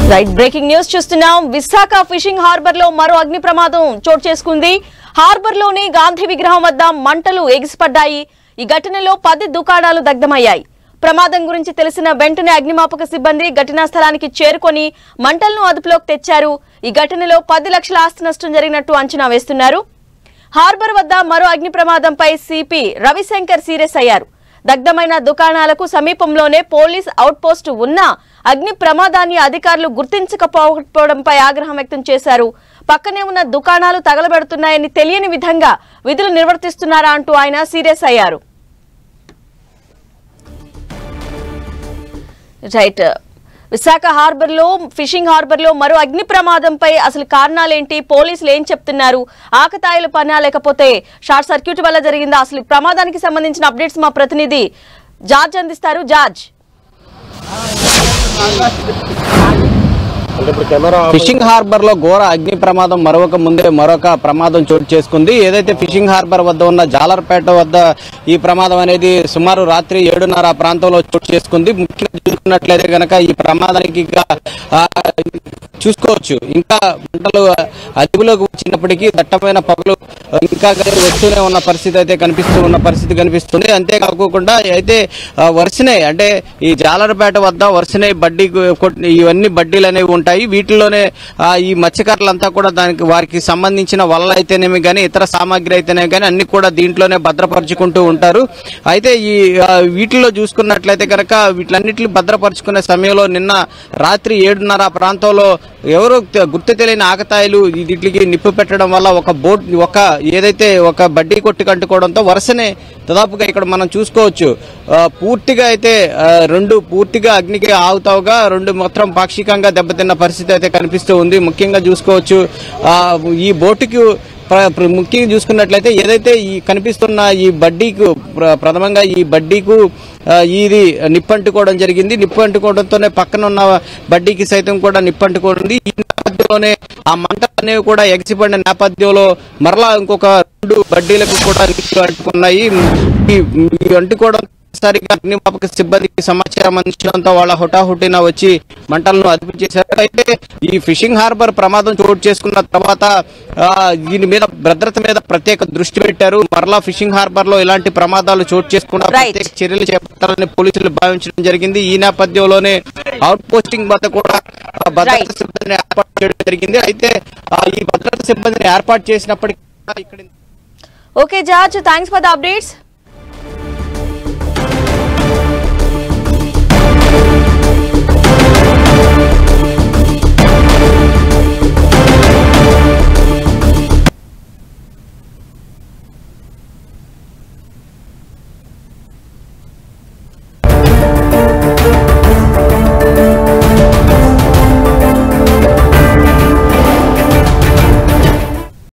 Right breaking news చూస్తున్నాం Visakha fishing harbour లో మరో అగ్ని ప్రమాదం చోటు చేసుకుంది హార్బర్ లోని గాంధీ విగ్రహం వద్ద మంటలు ఎగిసిపడ్డాయి ఈ ఘటనలో పది దుకాణాలు దగ్ధమయ్యాయి ప్రమాదం గురించి తెలిసిన వెంటనే అగ్నిమాపక సిబ్బంది ఘటనా స్థలానికి చేరుకొని మంటలను అదుపులోకి తెచ్చారు ఈ ఘటనలో పది లక్షల ఆస్తి నష్టం జరిగినట్టు అంచనా వేస్తున్నారు హార్బర్ వద్ద మరో అగ్ని ప్రమాదంపై సిపి రవిశంకర్ సీరియస్ అయ్యారు దగ్ధమైన దుకాణాలకు సమీపంలోనే పోలీస్ అవుట్ పోస్ట్ ఉన్నా అగ్ని ప్రమాదాన్ని అధికారులు గుర్తించకపోవడంపై ఆగ్రహం వ్యక్తం చేశారు పక్కనే ఉన్న దుకాణాలు తగలబెడుతున్నాయని తెలియని విధంగా విధులు నిర్వర్తిస్తున్నారా అంటూ ఆయన సీరియస్ అయ్యారు రైట్ విశాఖ హార్బర్ లో ఫిషింగ్ హార్బర్ లో మరో అగ్ని ప్రమాదంపై అసలు కారణాలేంటి పోలీసులు ఏం చెప్తున్నారు ఆకతాయిల పనా లేకపోతే షార్ట్ సర్క్యూట్ వల్ల జరిగిందా అసలు ఈ ప్రమాదానికి సంబంధించిన అప్డేట్స్ మా ప్రతినిధి జార్జ్ అందిస్తారు జార్జ్ ఫిషింగ్ హార్బర్ లో ఘోర అగ్ని ప్రమాదం మరొక ముందే మరొక ప్రమాదం చోటు చేసుకుంది ఏదైతే ఫిషింగ్ హార్బర్ వద్ద ఉన్న జాలర్పేట వద్ద ఈ ప్రమాదం అనేది సుమారు రాత్రి ఏడున్నర ఆ ప్రాంతంలో చోటు చేసుకుంది ముఖ్యంగా చూసుకున్నట్లయితే గనక ఈ ప్రమాదానికి ఇంకా, ఆ, చూసుకోవచ్చు ఇంకా మంటలు అదుపులోకి వచ్చినప్పటికీ దట్టమైన పొగలు ఇంకా వస్తూనే ఉన్న పరిస్థితి అయితే కనిపిస్తూ ఉన్న పరిస్థితి కనిపిస్తుంది అంతేకాకుండా అయితే ఆ, వరుసనే అంటే ఈ జాలరపేట వద్ద వరుసనే బడ్డీ కొట్- ఇవన్నీ బడ్డీలు అనేవి ఉంటాయి వీటిలోనే ఆ, ఈ మత్స్యకారులంతా కూడా దానికి వారికి సంబంధించిన వలలు అయితేనేమి కానీ ఇతర సామాగ్రి అయితేనేమి కానీ అన్ని కూడా దీంట్లోనే భద్రపరుచుకుంటూ ఉంటారు అయితే ఈ ఆ, వీటిలో చూసుకున్నట్లయితే కనుక వీటిలన్నింటిని భద్రపరుచుకునే సమయంలో నిన్న రాత్రి ఏడున్నర ఆ ప్రాంతంలో ఎవరో తె- గుర్తు తెలియని ఆకతాయిలు ఈ వీటికి నిప్పు పెట్టడం వల్ల ఒక బోట్ ఒక ఏదైతే ఒక బడ్డీ కొట్టి కంటుకోవడంతో వరుసనే దాదాపుగా ఇక్కడ మనం చూసుకోవచ్చు ఆ, పూర్తిగా అయితే ఆ, రెండు పూర్తిగా అగ్నికి ఆగుతావుగా రెండు మొత్తం పాక్షికంగా దెబ్బతిన్న పరిస్థితి అయితే కనిపిస్తూ ఉంది ముఖ్యంగా చూసుకోవచ్చు ఆ, ఈ బోటుకి ప్ర- ప్ర- ముఖ్యంగా చూసుకున్నట్లయితే ఏదైతే ఈ కనిపిస్తున్న ఈ బడ్డీకు ప్ర- ప్రథమంగా ఈ బడ్డీకు ఆ, ఇది నిప్పంటుకోవడం జరిగింది నిప్పంటుకోవడంతోనే పక్కన ఉన్న బడ్డీకి సైతం కూడా నిప్పంటుకోండి ఈ నేపథ్యంలోనే ఆ మంటలు అనేవి కూడా ఎగసిపడిన నేపథ్యంలో మరలా ఇంకొక రెండు బడ్డీలకు కూడా నిప్పులు అంటుకున్నాయి ఈ ఈ అంటుకోవడం సరిగా అగ్నిమాపక సిబ్బందికి సమాచారం అందించడంతో వాళ్ళ హుటాహుటిన వచ్చి మంటలను అదుపు చేశారు అయితే ఈ ఫిషింగ్ హార్బర్ ప్రమాదం చోటు చేసుకున్న తర్వాత ఆ, దీని మీద భద్రత మీద ప్రత్యేక దృష్టి పెట్టారు మరలా ఫిషింగ్ హార్బర్ లో ఇలాంటి ప్రమాదాలు చోటు చేసుకున్న Right. ప్రత్యేక చర్యలు చేపట్టాలని పోలీసులు భావించడం జరిగింది ఈ నేపథ్యంలోనే అవుట్ పోస్టింగ్ వద్ద కూడా ఆ, భద్రతా Right. సిబ్బందిని ఏర్పాటు చేయడం జరిగింది అయితే ఆ, ఈ భద్రతా సిబ్బందిని ఏర్పాటు చేసినప్పటికీ కూడా ఇక్కడ okay George thanks for the updates